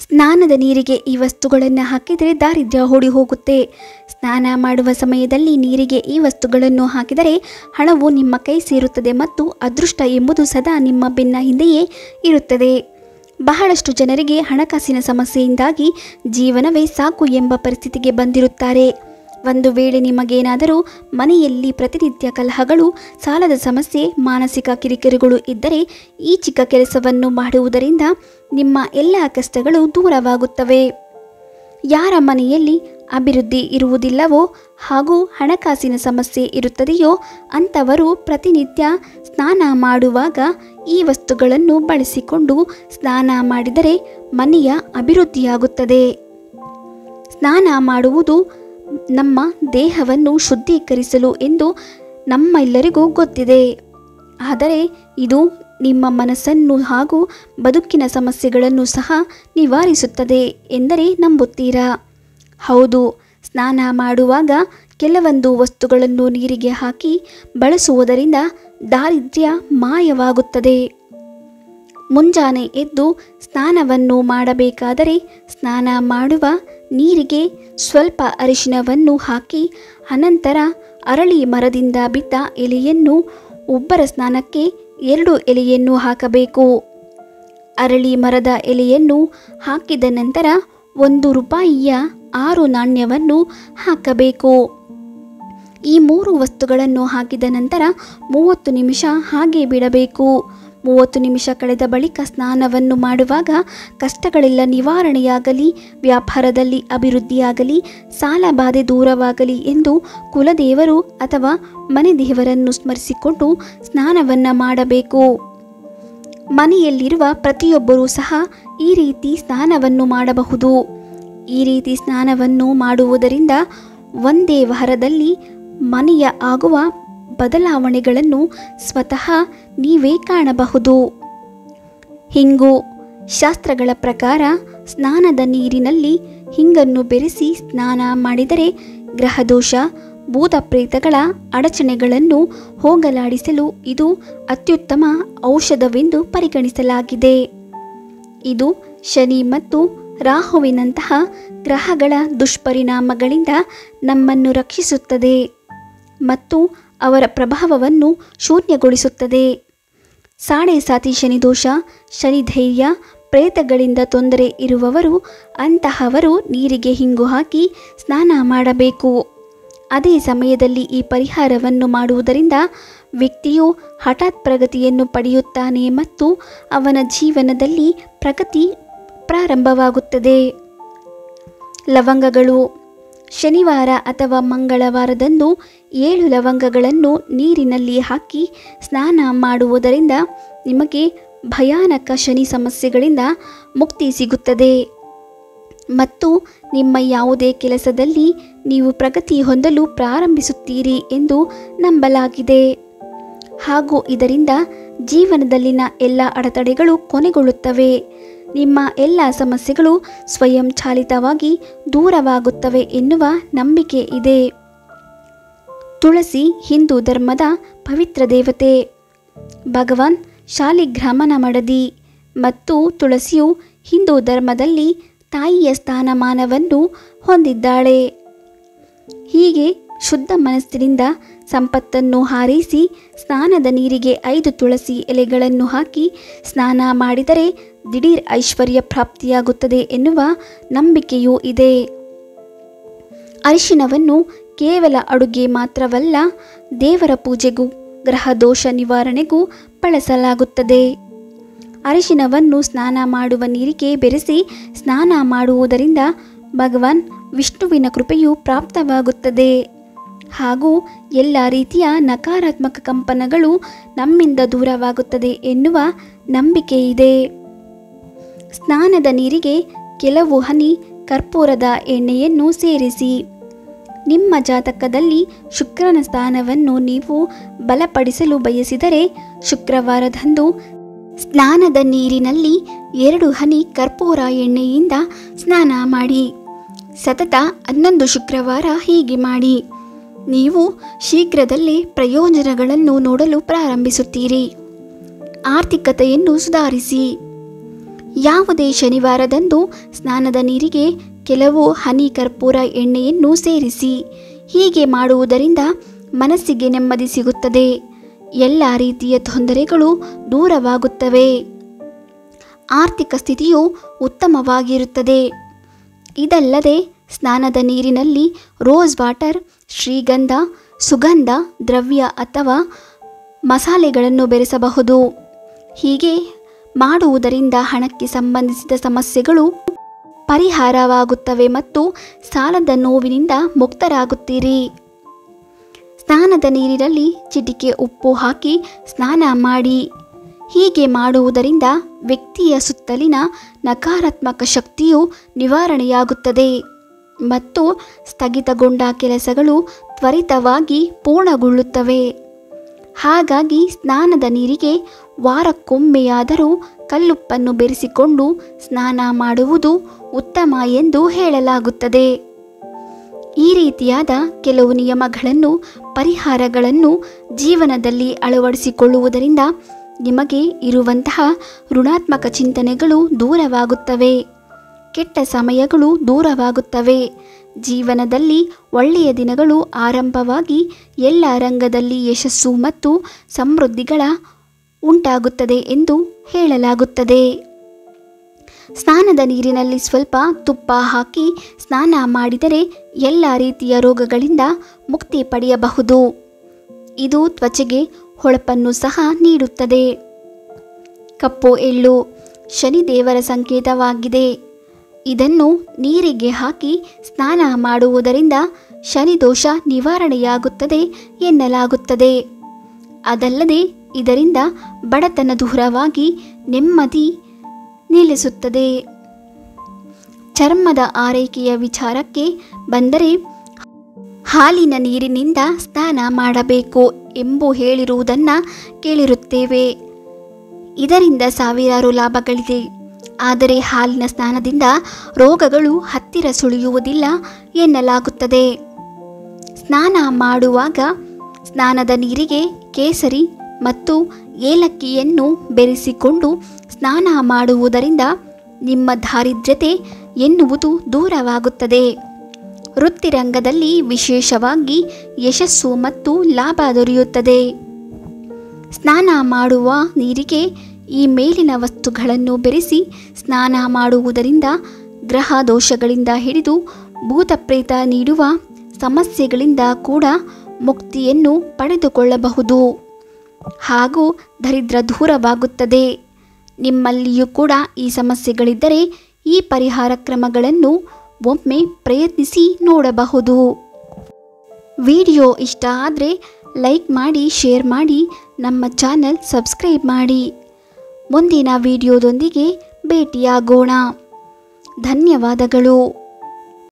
ಸ್ನಾನದ ನೀರಿಗೆ ಈ ವಸ್ತುಗಳನ್ನು ಹಾಕಿದರೆ ದಾರಿದ್ರ್ಯ ಓಡಿ ಹೋಗುತ್ತೆ ಸ್ನಾನ ಮಾಡುವ ಸಮಯದಲ್ಲಿ ನೀರಿಗೆ ಈ ವಸ್ತುಗಳನ್ನು ಹಾಕಿದರೆ ಹಣವು ನಿಮ್ಮ ಕೈ ಸೇರುತ್ತದೆ ಮತ್ತು ಅದೃಷ್ಟ ಎಂಬುದು ಸದಾ ನಿಮ್ಮ ಬೆನ್ನ ಹಿಂದೆಯೇ ಇರುತ್ತದೆ ಬಹಳಷ್ಟು ಜನರಿಗೆ ಹಣಕಾಸಿನ ಸಮಸ್ಯೆಯಿಂದಾಗಿ ಜೀವನವೇ ಸಾಕು ಎಂಬ ಪರಿಸ್ಥಿತಿಗೆ ಬಂದಿರುತ್ತಾರೆ ಒಂದು ವೇಳೆ ನಿಮಗೇನಾದರೂ ಮನೆಯಲ್ಲಿ ಪ್ರತಿನಿತ್ಯ ಕಲಹಗಳು ಸಾಲದ ಸಮಸ್ಯೆ ಮಾನಸಿಕ ಕಿರಿಕಿರಿಗಳು ಇದ್ದರೆ ಈ ಚಿಕ್ಕ ಕೆಲಸವನ್ನು ಮಾಡುವುದರಿಂದ ನಿಮ್ಮ ಎಲ್ಲ ಕಷ್ಟಗಳು ದೂರವಾಗುತ್ತವೆ ಯಾರ ಮನೆಯಲ್ಲಿ ಅಭಿವೃದ್ಧಿ ಇರುವುದಿಲ್ಲವೋ ಹಾಗೂ ಹಣಕಾಸಿನ ಸಮಸ್ಯೆ ಇರುತ್ತದೆಯೋ ಅಂಥವರು ಪ್ರತಿನಿತ್ಯ ಸ್ನಾನ ಮಾಡುವಾಗ ಈ ವಸ್ತುಗಳನ್ನು ಬಳಸಿಕೊಂಡು ಸ್ನಾನ ಮಾಡಿದರೆ ಮನೆಯ ಅಭಿವೃದ್ಧಿಯಾಗುತ್ತದೆ ಸ್ನಾನ ಮಾಡುವುದು ನಮ್ಮ ದೇಹವನ್ನು ಶುದ್ಧೀಕರಿಸಲು ಎಂದು ನಮ್ಮೆಲ್ಲರಿಗೂ ಗೊತ್ತಿದೆ ಆದರೆ ಇದು ನಿಮ್ಮ ಮನಸ್ಸನ್ನು ಹಾಗೂ ಬದುಕಿನ ಸಮಸ್ಯೆಗಳನ್ನು ಸಹ ನಿವಾರಿಸುತ್ತದೆ ಎಂದರೆ ನಂಬುತ್ತೀರಾ ಹೌದು ಸ್ನಾನ ಮಾಡುವಾಗ ಕೆಲವೊಂದು ವಸ್ತುಗಳನ್ನು ನೀರಿಗೆ ಹಾಕಿ ಬಳಸುವುದರಿಂದ ದಾರಿದ್ರ್ಯ ಮಾಯವಾಗುತ್ತದೆ ಮುಂಜಾನೆ ಎದ್ದು ಸ್ನಾನವನ್ನು ಮಾಡಬೇಕಾದರೆ ಸ್ನಾನ ಮಾಡುವ ನೀರಿಗೆ ಸ್ವಲ್ಪ ಅರಿಶಿನವನ್ನು ಹಾಕಿ ಅನಂತರ ಅರಳಿ ಮರದಿಂದ ಬಿದ್ದ ಎಲೆಯನ್ನು ಒಬ್ಬರ ಸ್ನಾನಕ್ಕೆ ಎರಡು ಎಲೆಯನ್ನು ಹಾಕಬೇಕು ಅರಳಿ ಮರದ ಎಲೆಯನ್ನು ಹಾಕಿದ ನಂತರ ಒಂದು ರೂಪಾಯಿಯ ಆರು ನಾಣ್ಯವನ್ನು ಹಾಕಬೇಕು ಈ ಮೂರು ವಸ್ತುಗಳನ್ನು ಹಾಕಿದ ನಂತರ ಮೂವತ್ತು ನಿಮಿಷ ಹಾಗೆ ಬಿಡಬೇಕು ಮೂವತ್ತು ನಿಮಿಷ ಕಳೆದ ಬಳಿಕ ಸ್ನಾನವನ್ನು ಮಾಡುವಾಗ ಕಷ್ಟಗಳೆಲ್ಲ ನಿವಾರಣೆಯಾಗಲಿ ವ್ಯಾಪಾರದಲ್ಲಿ ಅಭಿವೃದ್ಧಿಯಾಗಲಿ ಸಾಲ ಬಾಧೆ ದೂರವಾಗಲಿ ಎಂದು ಕುಲದೇವರು ಅಥವಾ ಮನೆ ದೇವರನ್ನು ಸ್ಮರಿಸಿಕೊಂಡು ಸ್ನಾನವನ್ನು ಮಾಡಬೇಕು ಮನೆಯಲ್ಲಿರುವ ಪ್ರತಿಯೊಬ್ಬರೂ ಸಹ ಈ ರೀತಿ ಸ್ನಾನವನ್ನು ಮಾಡಬಹುದು ಈ ರೀತಿ ಸ್ನಾನವನ್ನು ಮಾಡುವುದರಿಂದ ಒಂದೇ ವಾರದಲ್ಲಿ ಮನೆಯ ಆಗುವ ಬದಲಾವಣೆಗಳನ್ನು ಸ್ವತಃ ನೀವೇ ಕಾಣಬಹುದು ಹಿಂಗು ಶಾಸ್ತ್ರಗಳ ಪ್ರಕಾರ ಸ್ನಾನದ ನೀರಿನಲ್ಲಿ ಹಿಂಗನ್ನು ಬೆರೆಸಿ ಸ್ನಾನ ಮಾಡಿದರೆ ಗ್ರಹದೋಷ ಭೂತ ಪ್ರೇತಗಳ ಅಡಚಣೆಗಳನ್ನು ಹೋಗಲಾಡಿಸಲು ಇದು ಅತ್ಯುತ್ತಮ ಔಷಧವೆಂದು ಪರಿಗಣಿಸಲಾಗಿದೆ ಇದು ಶನಿ ಮತ್ತು ರಾಹುವಿನಂತಹ ಗ್ರಹಗಳ ದುಷ್ಪರಿಣಾಮಗಳಿಂದ ನಮ್ಮನ್ನು ರಕ್ಷಿಸುತ್ತದೆ ಮತ್ತು ಅವರ ಪ್ರಭಾವವನ್ನು ಶೂನ್ಯಗೊಳಿಸುತ್ತದೆ ಸಾಡೆ ಸಾತಿ ಶನಿದೋಷ ಶನಿಧೈರ್ಯ ಪ್ರೇತಗಳಿಂದ ತೊಂದರೆ ಇರುವವರು ಅಂತಹವರು ನೀರಿಗೆ ಹಿಂಗು ಹಾಕಿ ಸ್ನಾನ ಮಾಡಬೇಕು ಅದೇ ಸಮಯದಲ್ಲಿ ಈ ಪರಿಹಾರವನ್ನು ಮಾಡುವುದರಿಂದ ವ್ಯಕ್ತಿಯು ಹಠಾತ್ ಪ್ರಗತಿಯನ್ನು ಪಡೆಯುತ್ತಾನೆ ಮತ್ತು ಅವನ ಜೀವನದಲ್ಲಿ ಪ್ರಗತಿ ಪ್ರಾರಂಭವಾಗುತ್ತದೆ ಲವಂಗಗಳು ಶನಿವಾರ ಅಥವಾ ಮಂಗಳವಾರದಂದು ಏಳು ಲವಂಗಗಳನ್ನು ನೀರಿನಲ್ಲಿ ಹಾಕಿ ಸ್ನಾನ ಮಾಡುವುದರಿಂದ ನಿಮಗೆ ಭಯಾನಕ ಶನಿ ಸಮಸ್ಯೆಗಳಿಂದ ಮುಕ್ತಿ ಸಿಗುತ್ತದೆ ಮತ್ತು ನಿಮ್ಮ ಯಾವುದೇ ಕೆಲಸದಲ್ಲಿ ನೀವು ಪ್ರಗತಿ ಹೊಂದಲು ಪ್ರಾರಂಭಿಸುತ್ತೀರಿ ಎಂದು ನಂಬಲಾಗಿದೆ ಹಾಗೂ ಇದರಿಂದ ಜೀವನದಲ್ಲಿನ ಎಲ್ಲ ಅಡೆತಡೆಗಳು ಕೊನೆಗೊಳ್ಳುತ್ತವೆ ನಿಮ್ಮ ಎಲ್ಲ ಸಮಸ್ಯೆಗಳು ಸ್ವಯಂಚಾಲಿತವಾಗಿ ದೂರವಾಗುತ್ತವೆ ಎನ್ನುವ ನಂಬಿಕೆ ಇದೆ ತುಳಸಿ ಹಿಂದೂ ಧರ್ಮದ ಪವಿತ್ರ ದೇವತೆ ಭಗವಾನ್ ಶಾಲಿಗ್ರಾಮನ ಮಡದಿ ಮತ್ತು ತುಳಸಿಯು ಹಿಂದೂ ಧರ್ಮದಲ್ಲಿ ತಾಯಿಯ ಸ್ಥಾನಮಾನವನ್ನು ಹೊಂದಿದ್ದಾಳೆ ಹೀಗೆ ಶುದ್ಧ ಮನಸ್ಸಿನಿಂದ ಸಂಪತ್ತನ್ನು ಹಾರೈಸಿ ಸ್ನಾನದ ನೀರಿಗೆ ಐದು ತುಳಸಿ ಎಲೆಗಳನ್ನು ಹಾಕಿ ಸ್ನಾನ ಮಾಡಿದರೆ ದಿಢೀರ್ ಐಶ್ವರ್ಯ ಪ್ರಾಪ್ತಿಯಾಗುತ್ತದೆ ಎನ್ನುವ ನಂಬಿಕೆಯೂ ಇದೆ ಅರಿಶಿನವನ್ನು ಕೇವಲ ಅಡುಗೆ ಮಾತ್ರವಲ್ಲ ದೇವರ ಪೂಜೆಗೂ ಗ್ರಹ ದೋಷ ನಿವಾರಣೆಗೂ ಬಳಸಲಾಗುತ್ತದೆ ಅರಿಶಿನವನ್ನು ಸ್ನಾನ ಮಾಡುವ ನೀರಿಗೆ ಬೆರೆಸಿ ಸ್ನಾನ ಮಾಡುವುದರಿಂದ ಭಗವಾನ್ ವಿಷ್ಣುವಿನ ಕೃಪೆಯು ಪ್ರಾಪ್ತವಾಗುತ್ತದೆ ಹಾಗೂ ಎಲ್ಲ ರೀತಿಯ ನಕಾರಾತ್ಮಕ ಕಂಪನಗಳು ನಮ್ಮಿಂದ ದೂರವಾಗುತ್ತದೆ ಎನ್ನುವ ನಂಬಿಕೆ ಇದೆ ಸ್ನಾನದ ನೀರಿಗೆ ಕೆಲವು ಹನಿ ಕರ್ಪೂರದ ಎಣ್ಣೆಯನ್ನು ಸೇರಿಸಿ ನಿಮ್ಮ ಜಾತಕದಲ್ಲಿ ಶುಕ್ರನ ಸ್ಥಾನವನ್ನು ನೀವು ಬಲಪಡಿಸಲು ಬಯಸಿದರೆ ಶುಕ್ರವಾರದಂದು ಸ್ನಾನದ ನೀರಿನಲ್ಲಿ ಎರಡು ಹನಿ ಕರ್ಪೂರ ಎಣ್ಣೆಯಿಂದ ಸ್ನಾನ ಮಾಡಿ ಸತತ ಹನ್ನೊಂದು ಶುಕ್ರವಾರ ಹೀಗೆ ಮಾಡಿ ನೀವು ಶೀಘ್ರದಲ್ಲೇ ಪ್ರಯೋಜನಗಳನ್ನು ನೋಡಲು ಪ್ರಾರಂಭಿಸುತ್ತೀರಿ ಆರ್ಥಿಕತೆಯನ್ನು ಸುಧಾರಿಸಿ ಯಾವುದೇ ಶನಿವಾರದಂದು ಸ್ನಾನದ ನೀರಿಗೆ ಕೆಲವು ಹನಿ ಕರ್ಪೂರ ಎಣ್ಣೆಯನ್ನು ಸೇರಿಸಿ ಹೀಗೆ ಮಾಡುವುದರಿಂದ ಮನಸ್ಸಿಗೆ ನೆಮ್ಮದಿ ಸಿಗುತ್ತದೆ ಎಲ್ಲ ರೀತಿಯ ತೊಂದರೆಗಳು ದೂರವಾಗುತ್ತವೆ ಆರ್ಥಿಕ ಸ್ಥಿತಿಯು ಉತ್ತಮವಾಗಿರುತ್ತದೆ ಇದಲ್ಲದೆ ಸ್ನಾನದ ನೀರಿನಲ್ಲಿ ರೋಸ್ ವಾಟರ್ ಶ್ರೀಗಂಧ ಸುಗಂಧ ದ್ರವ್ಯ ಅಥವಾ ಮಸಾಲೆಗಳನ್ನು ಬೆರೆಸಬಹುದು ಹೀಗೆ ಮಾಡುವುದರಿಂದ ಹಣಕ್ಕೆ ಸಂಬಂಧಿಸಿದ ಸಮಸ್ಯೆಗಳು ಪರಿಹಾರವಾಗುತ್ತವೆ ಮತ್ತು ಸಾಲದ ನೋವಿನಿಂದ ಮುಕ್ತರಾಗುತ್ತೀರಿ ಸ್ನಾನದ ನೀರಿನಲ್ಲಿ ಚಿಟಿಕೆ ಉಪ್ಪು ಹಾಕಿ ಸ್ನಾನ ಮಾಡಿ ಹೀಗೆ ಮಾಡುವುದರಿಂದ ವ್ಯಕ್ತಿಯ ಸುತ್ತಲಿನ ನಕಾರಾತ್ಮಕ ಶಕ್ತಿಯು ನಿವಾರಣೆಯಾಗುತ್ತದೆ ಮತ್ತು ಸ್ಥಗಿತಗೊಂಡ ಕೆಲಸಗಳು ತ್ವರಿತವಾಗಿ ಪೂರ್ಣಗೊಳ್ಳುತ್ತವೆ ಹಾಗಾಗಿ ಸ್ನಾನದ ನೀರಿಗೆ ವಾರಕ್ಕೊಮ್ಮೆಯಾದರೂ ಕಲ್ಲುಪ್ಪನ್ನು ಬೆರೆಸಿಕೊಂಡು ಸ್ನಾನ ಮಾಡುವುದು ಉತ್ತಮ ಎಂದು ಹೇಳಲಾಗುತ್ತದೆ ಈ ರೀತಿಯಾದ ಕೆಲವು ನಿಯಮಗಳನ್ನು ಪರಿಹಾರಗಳನ್ನು ಜೀವನದಲ್ಲಿ ಅಳವಡಿಸಿಕೊಳ್ಳುವುದರಿಂದ ನಿಮಗೆ ಇರುವಂತಹ ಋಣಾತ್ಮಕ ಚಿಂತನೆಗಳು ದೂರವಾಗುತ್ತವೆ ಕೆಟ್ಟ ಸಮಯಗಳು ದೂರವಾಗುತ್ತವೆ ಜೀವನದಲ್ಲಿ ಒಳ್ಳೆಯ ದಿನಗಳು ಆರಂಭವಾಗಿ ಎಲ್ಲ ರಂಗದಲ್ಲಿ ಯಶಸ್ಸು ಮತ್ತು ಸಮೃದ್ಧಿಗಳ ಉಂಟಾಗುತ್ತದೆ ಎಂದು ಹೇಳಲಾಗುತ್ತದೆ ಸ್ನಾನದ ನೀರಿನಲ್ಲಿ ಸ್ವಲ್ಪ ತುಪ್ಪ ಹಾಕಿ ಸ್ನಾನ ಮಾಡಿದರೆ ಎಲ್ಲ ರೀತಿಯ ರೋಗಗಳಿಂದ ಮುಕ್ತಿ ಪಡೆಯಬಹುದು ಇದು ತ್ವಚೆಗೆ ಹೊಳಪನ್ನು ಸಹ ನೀಡುತ್ತದೆ ಕಪ್ಪು ಎಳ್ಳು ಶನಿದೇವರ ಸಂಕೇತವಾಗಿದೆ ಇದನ್ನು ನೀರಿಗೆ ಹಾಕಿ ಸ್ನಾನ ಮಾಡುವುದರಿಂದ ಶನಿದೋಷ ನಿವಾರಣೆಯಾಗುತ್ತದೆ ಎನ್ನಲಾಗುತ್ತದೆ ಅದಲ್ಲದೆ ಇದರಿಂದ ಬಡತನ ದೂರವಾಗಿ ನೆಮ್ಮದಿ ನಿಲ್ಲಿಸುತ್ತದೆ ಚರ್ಮದ ಆರೈಕೆಯ ವಿಚಾರಕ್ಕೆ ಬಂದರೆ ಹಾಲಿನ ನೀರಿನಿಂದ ಸ್ನಾನ ಮಾಡಬೇಕು ಎಂಬು ಹೇಳಿರುವುದನ್ನು ಕೇಳಿರುತ್ತೇವೆ ಇದರಿಂದ ಸಾವಿರಾರು ಲಾಭಗಳಿದೆ ಆದರೆ ಹಾಲಿನ ಸ್ನಾನದಿಂದ ರೋಗಗಳು ಹತ್ತಿರ ಸುಳಿಯುವುದಿಲ್ಲ ಎನ್ನಲಾಗುತ್ತದೆ ಸ್ನಾನ ಮಾಡುವಾಗ ಸ್ನಾನದ ನೀರಿಗೆ ಕೇಸರಿ ಮತ್ತು ಏಲಕ್ಕಿಯನ್ನು ಬೆರೆಸಿಕೊಂಡು ಸ್ನಾನ ಮಾಡುವುದರಿಂದ ನಿಮ್ಮ ದಾರಿದ್ರ್ಯತೆ ಎನ್ನುವುದು ದೂರವಾಗುತ್ತದೆ ವೃತ್ತಿರಂಗದಲ್ಲಿ ವಿಶೇಷವಾಗಿ ಯಶಸ್ಸು ಮತ್ತು ಲಾಭ ದೊರೆಯುತ್ತದೆ ಸ್ನಾನ ಮಾಡುವ ನೀರಿಗೆ ಈ ಮೇಲಿನ ವಸ್ತುಗಳನ್ನು ಬೆರೆಸಿ ಸ್ನಾನ ಮಾಡುವುದರಿಂದ ಗ್ರಹ ದೋಷಗಳಿಂದ ಹಿಡಿದು ಭೂತಪ್ರೇತ ನೀಡುವ ಸಮಸ್ಯೆಗಳಿಂದ ಕೂಡ ಮುಕ್ತಿಯನ್ನು ಪಡೆದುಕೊಳ್ಳಬಹುದು ಹಾಗೂ ದರಿದ್ರ ದೂರವಾಗುತ್ತದೆ ನಿಮ್ಮಲ್ಲಿಯೂ ಕೂಡ ಈ ಸಮಸ್ಯೆಗಳಿದ್ದರೆ ಈ ಪರಿಹಾರ ಕ್ರಮಗಳನ್ನು ಒಮ್ಮೆ ಪ್ರಯತ್ನಿಸಿ ನೋಡಬಹುದು ವಿಡಿಯೋ ಇಷ್ಟ ಆದರೆ ಲೈಕ್ ಮಾಡಿ ಶೇರ್ ಮಾಡಿ ನಮ್ಮ ಚಾನಲ್ ಸಬ್ಸ್ಕ್ರೈಬ್ ಮಾಡಿ ಮುಂದಿನ ವಿಡಿಯೋದೊಂದಿಗೆ ಭೇಟಿಯಾಗೋಣ ಧನ್ಯವಾದಗಳು